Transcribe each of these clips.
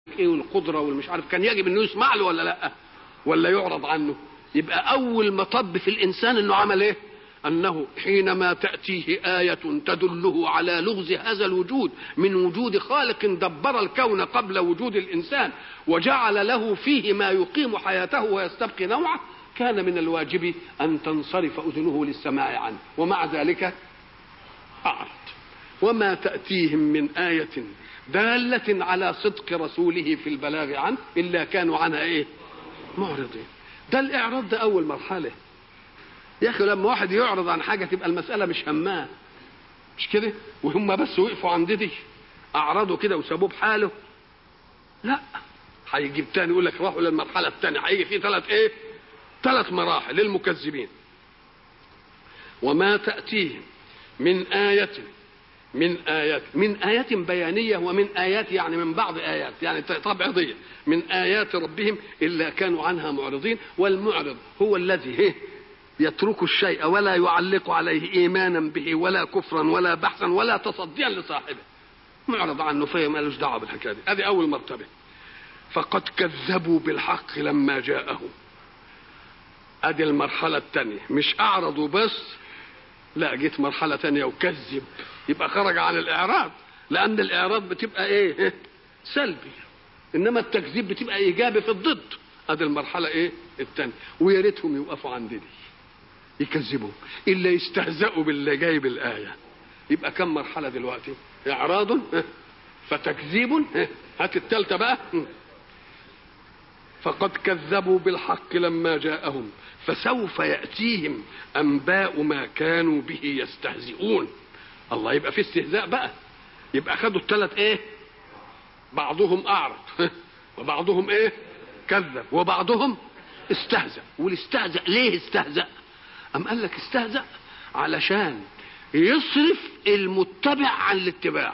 ايه والقدره والمش عارف كان يجب انه يسمع له ولا لا ولا يعرض عنه يبقى اول مطب في الانسان انه عمل ايه انه حينما تاتيه ايه تدله على لغز هذا الوجود من وجود خالق دبر الكون قبل وجود الانسان وجعل له فيه ما يقيم حياته ويستبقي نوعه كان من الواجب ان تنصرف اذنه للسماع عنه ومع ذلك اعرض وما تاتيهم من ايه داله على صدق رسوله في البلاغ عنه الا كانوا عنها ايه معرضين ده الاعراض ده اول مرحله يا اخي لما واحد يعرض عن حاجه تبقى المساله مش هماه مش كده وهم بس وقفوا عند دي اعرضوا كده وسابوه بحاله لا هيجيب تاني يقول لك راحوا للمرحله الثانيه هيجي في ثلاث ايه ثلاث مراحل للمكذبين وما تاتيهم من آية من آيات من آيات بيانية ومن آيات يعني من بعض آيات يعني تبعضية من آيات ربهم إلا كانوا عنها معرضين والمعرض هو الذي يترك الشيء ولا يعلق عليه إيمانا به ولا كفرا ولا بحثا ولا تصديا لصاحبه معرض عنه فهم مالوش دعوة بالحكاية دي هذه أول مرتبة فقد كذبوا بالحق لما جاءهم ادي المرحلة الثانية مش اعرضوا بس لا جيت مرحلة ثانية وكذب يبقى خرج عن الاعراض لان الاعراض بتبقى ايه سلبي انما التكذيب بتبقى ايجابي في الضد ادي المرحلة ايه الثانية ويا ريتهم يوقفوا عند دي يكذبوا الا يستهزئوا باللي جاي بالايه يبقى كم مرحله دلوقتي اعراض فتكذيب هات الثالثه بقى فقد كذبوا بالحق لما جاءهم فسوف ياتيهم انباء ما كانوا به يستهزئون الله يبقى في استهزاء بقى يبقى خدوا الثلاث ايه بعضهم اعرض وبعضهم ايه كذب وبعضهم استهزأ والاستهزأ ليه استهزأ أم قال لك استهزأ علشان يصرف المتبع عن الاتباع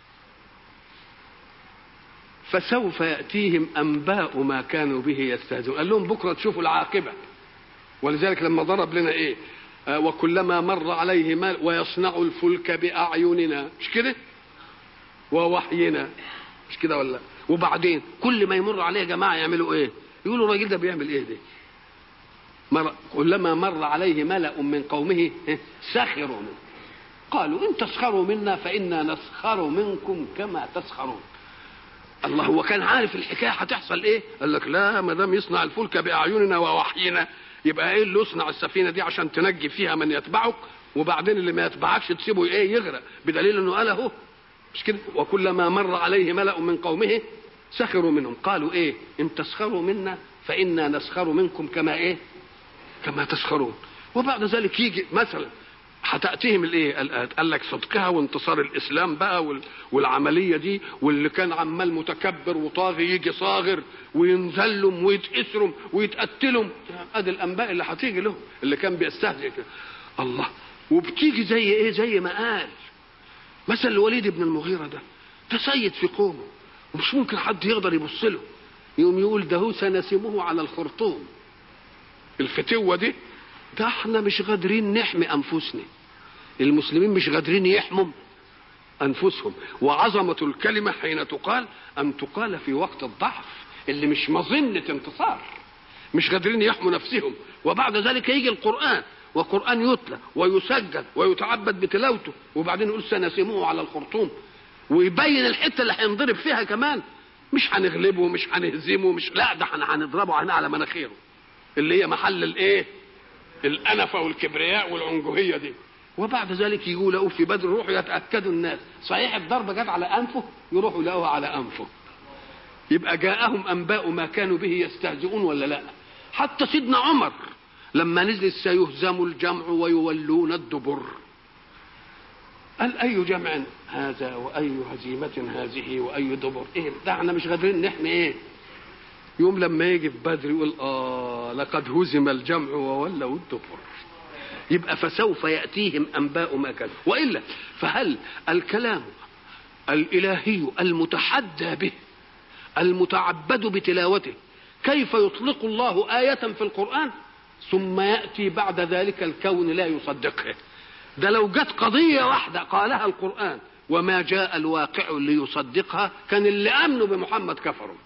فسوف يأتيهم أنباء ما كانوا به يستهزئون قال لهم بكرة تشوفوا العاقبة ولذلك لما ضرب لنا إيه آه وكلما مر عليه مال ويصنع الفلك بأعيننا مش كده ووحينا مش كده ولا وبعدين كل ما يمر عليه جماعة يعملوا إيه يقولوا الراجل ده بيعمل إيه ده مر كلما مر عليه ملأ من قومه سخروا منه قالوا إن تسخروا منا فإنا نسخر منكم كما تسخرون الله هو كان عارف الحكايه هتحصل ايه؟ قال لك لا ما دام يصنع الفلك باعيننا ووحينا يبقى ايه اللي يصنع السفينه دي عشان تنجي فيها من يتبعك وبعدين اللي ما يتبعكش تسيبه ايه يغرق بدليل انه قال اهو مش كده وكلما مر عليه ملأ من قومه سخروا منهم قالوا ايه؟ ان تسخروا منا فانا نسخر منكم كما ايه؟ كما تسخرون وبعد ذلك يجي مثلا هتاتيهم الايه قال لك صدقها وانتصار الاسلام بقى والعمليه دي واللي كان عمال متكبر وطاغي يجي صاغر وينزلهم ويتأسرهم ويتقتلهم ادي الانباء اللي هتيجي له اللي كان بيستهزئ كده الله وبتيجي زي ايه زي ما قال مثلا الوليد بن المغيره ده ده سيد في قومه ومش ممكن حد يقدر يبص له يقوم يقول ده هو سنسمه على الخرطوم الفتوه دي ده احنا مش قادرين نحمي انفسنا المسلمين مش قادرين يحموا انفسهم وعظمه الكلمه حين تقال ان تقال في وقت الضعف اللي مش مظنه انتصار مش قادرين يحموا نفسهم وبعد ذلك يجي القران وقران يتلى ويسجل ويتعبد بتلاوته وبعدين يقول سنسمه على الخرطوم ويبين الحته اللي هينضرب فيها كمان مش هنغلبه مش هنهزمه مش لا ده هنضربه هنا على مناخيره اللي هي محل الايه الأنفة والكبرياء والعنجهية دي وبعد ذلك يقولوا في بدر يروحوا يتأكدوا الناس صحيح الضربة جت على أنفه يروحوا يلاقوها على أنفه يبقى جاءهم أنباء ما كانوا به يستهزئون ولا لا حتى سيدنا عمر لما نزل سيهزم الجمع ويولون الدبر قال أي جمع هذا وأي هزيمة هذه وأي دبر إيه ده احنا مش قادرين نحمي إيه يوم لما يجي في بدر يقول آه لقد هزم الجمع وولوا الدبر يبقى فسوف يأتيهم أنباء ما كان وإلا فهل الكلام الإلهي المتحدى به المتعبد بتلاوته كيف يطلق الله آية في القرآن ثم يأتي بعد ذلك الكون لا يصدقه ده لو جت قضية واحدة قالها القرآن وما جاء الواقع ليصدقها كان اللي امنوا بمحمد كفروا